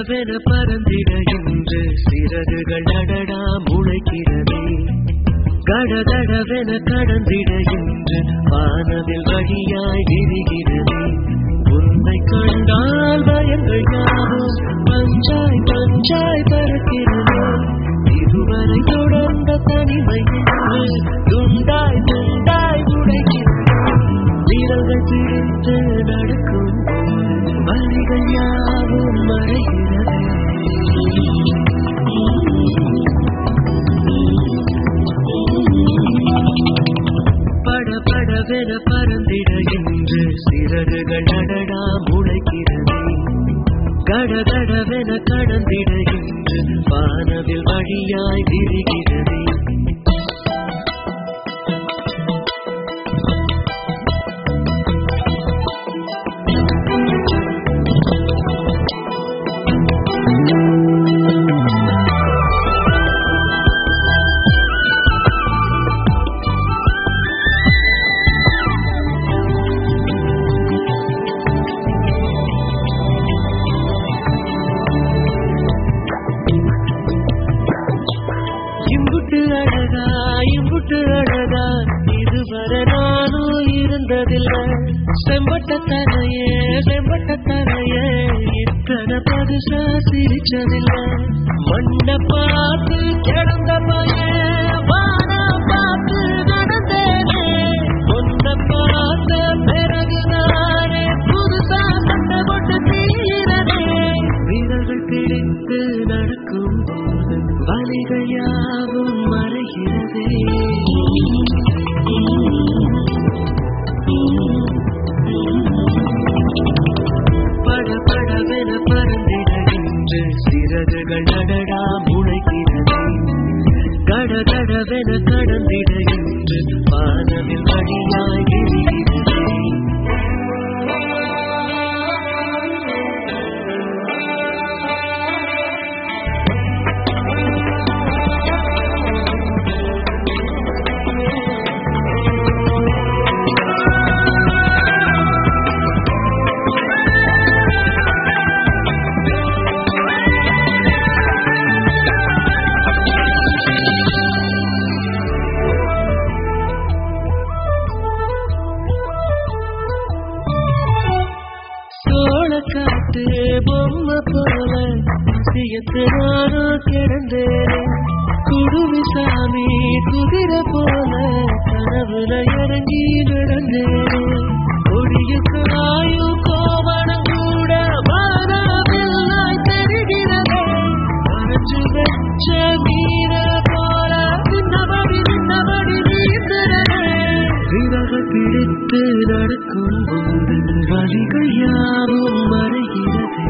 கடகடவென பறந்திட என்று சிறகுகள் அடடா முளைக்கிறதே கடகடவென கடந்திட என்று வானவில் வழியாய் விரிகிறதே உன்னை கண்டால் பயங்கள் யாவும் பஞ்சாய் பஞ்சாய் பறக்கிறதே இதுவரை தொடர்ந்த தனிமை என்று துண்டாய் துண்டாய் உடைக்கிறது வீரர்கள் பிடித்து நடக்கும் வழிகள் யாவும் மறைகிறது பட படவென பறந்திட என்று சிறகுகள் அடடா முளைக்கிறது கடகடவென கடந்திட என்று வானவில் வழியாய் விரிகிறது இம்புட்டு அழகா இம்புட்டு அழகா இதுவரை நானும் இருந்ததில்லை செம்பட்ட தரையே செம்பட்ட தரையே இத்தனை பரிசா சிரிச்சதில்லை மண்ண பார்த்து கிடந்த பையன் வானா பார்த்து நடந்தேனே பொண்ண பார்த்த பிறகு நானே புதுசா சண்டை போட்டு தீரனே வீரர்கள் பிடித்து நடக்கும் போது வலிகள் யாவும் மறைகிறதே பட படவென பறந்திட என்று சிறகுகள் அடடா முளைக்கிறது கடகடவென கடந்திட என்று வானவில் வழியாய் விரிகிறது சோழ காட்டு பொம்மை போல சியத்து நானும் கிடந்தேன் குடுமி சாமி குதிரை போல கனவுல இறங்கி நடந்தேன் கொடிய காயும் கோவணம் கூட வாராவில்லாய் தெரிகிறதே மறைச்சு வச்ச மீன போல சின்னபடி சின்னபடி நீந்துறதே விரகள் பிடித்து நடக்கும் போது வழிகள் யாவும் மறைகிறது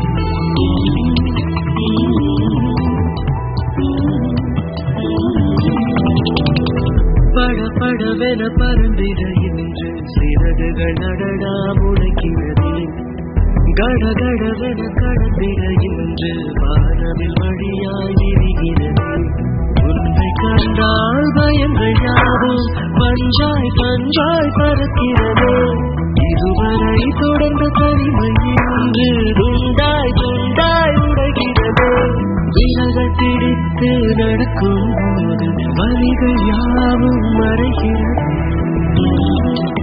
பட படவென பறந்திட என்று சிறகுகள் நடடா முளைக்கிறது கடகடவென கடந்திட என்று வானவில் வழியாய் விரிகிறது உன்னை கண்டால் பயங்கள் யாவும் பஞ்சாய் பஞ்சாய் பறக்கிறது இதுவரை தொடர்ந்த தனிமை இன்று துண்டாய் துண்டாய் உடைகிறது விரல்கள் பிடித்து நடக்கும் போது வலிகள் யாவும் மறைகிறது